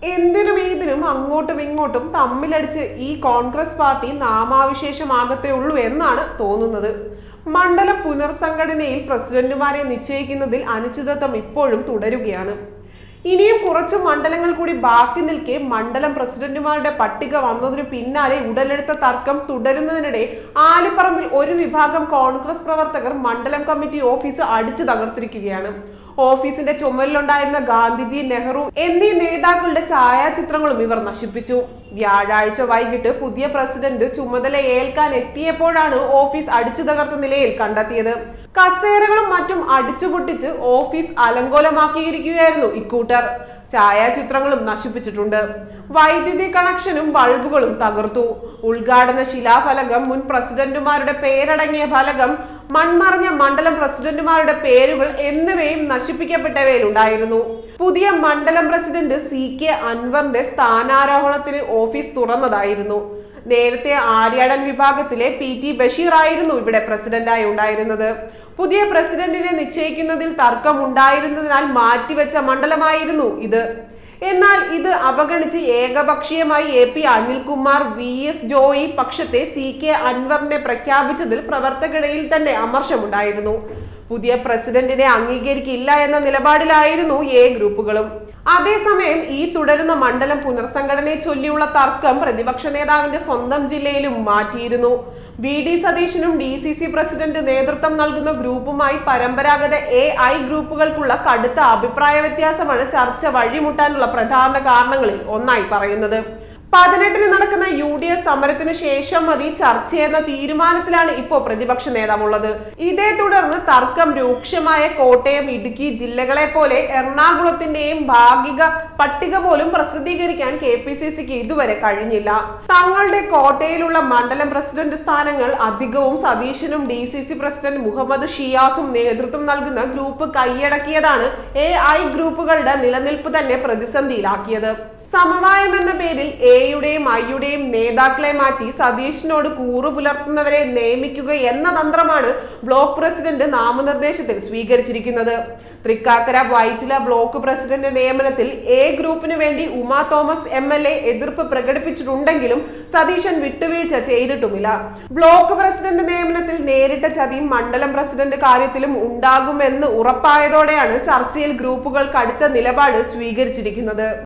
എന്തിനും ഏതിനും അങ്ങോട്ടും ഇങ്ങോട്ടും തമ്മിലടിച്ച് ഈ കോൺഗ്രസ് പാർട്ടി നാമാവിശേഷമാകത്തേ ഉള്ളൂ എന്നാണ് തോന്നുന്നത് മണ്ഡല പുനർസംഘടനയിൽ പ്രസിഡന്റുമാരെ നിശ്ചയിക്കുന്നതിൽ അനിശ്ചിതത്വം ഇപ്പോഴും തുടരുകയാണ് ഇനിയും കുറച്ച് മണ്ഡലങ്ങൾ കൂടി ബാക്കി നിൽക്കെ മണ്ഡലം പ്രസിഡന്റുമാരുടെ പട്ടിക വന്നതിനു പിന്നാലെ ഉടലെടുത്ത തർക്കം തുടരുന്നതിനിടെ ആലിപ്പറമ്പിൽ ഒരു വിഭാഗം കോൺഗ്രസ് പ്രവർത്തകർ മണ്ഡലം കമ്മിറ്റി ഓഫീസ് അടിച്ചു തകർത്തിരിക്കുകയാണ് ഓഫീസിന്റെ ചുമലിലുണ്ടായിരുന്ന ഗാന്ധിജി നെഹ്റു എന്നീ നേതാക്കളുടെ ഛായാചിത്രങ്ങളും ഇവർ നശിപ്പിച്ചു വ്യാഴാഴ്ച വൈകിട്ട് പുതിയ പ്രസിഡന്റ് ചുമതല ഏൽക്കാൻ എത്തിയപ്പോഴാണ് ഓഫീസ് അടിച്ചു തകർത്ത നിലയിൽ കണ്ടെത്തിയത് കസേരകളും മറ്റും അടിച്ചുപൊട്ടിച്ച് ഓഫീസ് അലങ്കോലമാക്കിയിരിക്കുകയായിരുന്നു ഇക്കൂട്ടർ ഛായാചിത്രങ്ങളും നശിപ്പിച്ചിട്ടുണ്ട് വൈദ്യുതി കണക്ഷനും ബൾബുകളും തകർത്തു ഉദ്ഘാടന ശിലാഫലകം മുൻ പ്രസിഡന്റുമാരുടെ പേരടങ്ങിയ ഫലകം മൺമറഞ്ഞ മണ്ഡലം പ്രസിഡന്റുമാരുടെ പേരുകൾ എന്നിവയും നശിപ്പിക്കപ്പെട്ടവയിലുണ്ടായിരുന്നു പുതിയ മണ്ഡലം പ്രസിഡന്റ് സി കെ അൻവറിന്റെ സ്ഥാനാരോഹണത്തിന് ഓഫീസ് തുറന്നതായിരുന്നു നേരത്തെ ആര്യാടൻ വിഭാഗത്തിലെ പി ടി ബഷീർ ആയിരുന്നു ഇവിടെ പ്രസിഡന്റായി ഉണ്ടായിരുന്നത് പുതിയ പ്രസിഡന്റിനെ നിശ്ചയിക്കുന്നതിൽ തർക്കമുണ്ടായിരുന്നതിനാൽ മാറ്റിവെച്ച മണ്ഡലമായിരുന്നു ഇത് എന്നാൽ ഇത് അവഗണിച്ച് ഏകപക്ഷീയമായി A P Anilkumar V S Joy പക്ഷത്തെ സി കെ അൻവറിനെ പ്രഖ്യാപിച്ചതിൽ പ്രവർത്തകരിടയിൽ തന്നെ അമർഷമുണ്ടായിരുന്നു പുതിയ പ്രസിഡന്റിനെ അംഗീകരിക്കില്ല എന്ന നിലപാടിലായിരുന്നു എ ഗ്രൂപ്പുകളും അതേസമയം ഈ തുടരുന്ന മണ്ഡലം പുനർസംഘടനയെ ചൊല്ലിയുള്ള തർക്കം പ്രതിപക്ഷ നേതാവിന്റെ സ്വന്തം ജില്ലയിലും മാറ്റിയിരുന്നു വി ഡി സതീശനും ഡി സി സി പ്രസിഡന്റ് നേതൃത്വം നൽകുന്ന ഗ്രൂപ്പുമായി പരമ്പരാഗത എ ഐ ഗ്രൂപ്പുകൾക്കുള്ള കടുത്ത അഭിപ്രായ വ്യത്യാസമാണ് ചർച്ച വഴിമുട്ടാനുള്ള പ്രധാന കാരണങ്ങളിൽ ഒന്നായി പറയുന്നത് പതിനെട്ടിന് നടക്കുന്ന യു ഡി എഫ് സമരത്തിന് ശേഷം മതി ചർച്ചയെന്ന തീരുമാനത്തിലാണ് ഇപ്പോൾ പ്രതിപക്ഷ നേതാവുള്ളത് ഇതേ തുടർന്ന് തർക്കം രൂക്ഷമായ കോട്ടയം ഇടുക്കി ജില്ലകളെ പോലെ എറണാകുളത്തിന്റെയും ഭാഗിക പട്ടിക പോലും പ്രസിദ്ധീകരിക്കാൻ കെ പി സി സിക്ക് ഇതുവരെ കഴിഞ്ഞില്ല തങ്ങളുടെ കോട്ടയിലുള്ള മണ്ഡലം പ്രസിഡന്റ് സ്ഥാനങ്ങൾ അധികവും സതീശനും D C C president Muhammad ഷിയാസും നേതൃത്വം നൽകുന്ന ഗ്രൂപ്പ് കൈയടക്കിയതാണ് എ ഐ ഗ്രൂപ്പുകളുടെ നിലനിൽപ്പ് തന്നെ പ്രതിസന്ധിയിലാക്കിയത് സമവായം എന്ന പേരിൽ എയുടെയും ഐയുടെയും നേതാക്കളെ മാറ്റി സതീഷിനോട് കൂറു പുലർത്തുന്നവരെ നിയമിക്കുക എന്ന തന്ത്രമാണ് ബ്ലോക്ക് പ്രസിഡന്റ് നാമനിർദ്ദേശത്തിൽ സ്വീകരിച്ചിരിക്കുന്നത് തൃക്കാക്കര വൈറ്റില ബ്ലോക്ക് പ്രസിഡന്റ് നിയമനത്തിൽ എ ഗ്രൂപ്പിന് വേണ്ടി Uma Thomas M L A എതിർപ്പ് പ്രകടിപ്പിച്ചിട്ടുണ്ടെങ്കിലും സതീശൻ വിട്ടുവീഴ്ച ചെയ്തിട്ടുമില്ല ബ്ലോക്ക് പ്രസിഡന്റ് നിയമനത്തിൽ നേരിട്ട ചതിയും മണ്ഡലം പ്രസിഡന്റ് കാര്യത്തിലും ഉണ്ടാകുമെന്ന് ഉറപ്പായതോടെയാണ് ചർച്ചയിൽ ഗ്രൂപ്പുകൾ കടുത്ത നിലപാട് സ്വീകരിച്ചിരിക്കുന്നത്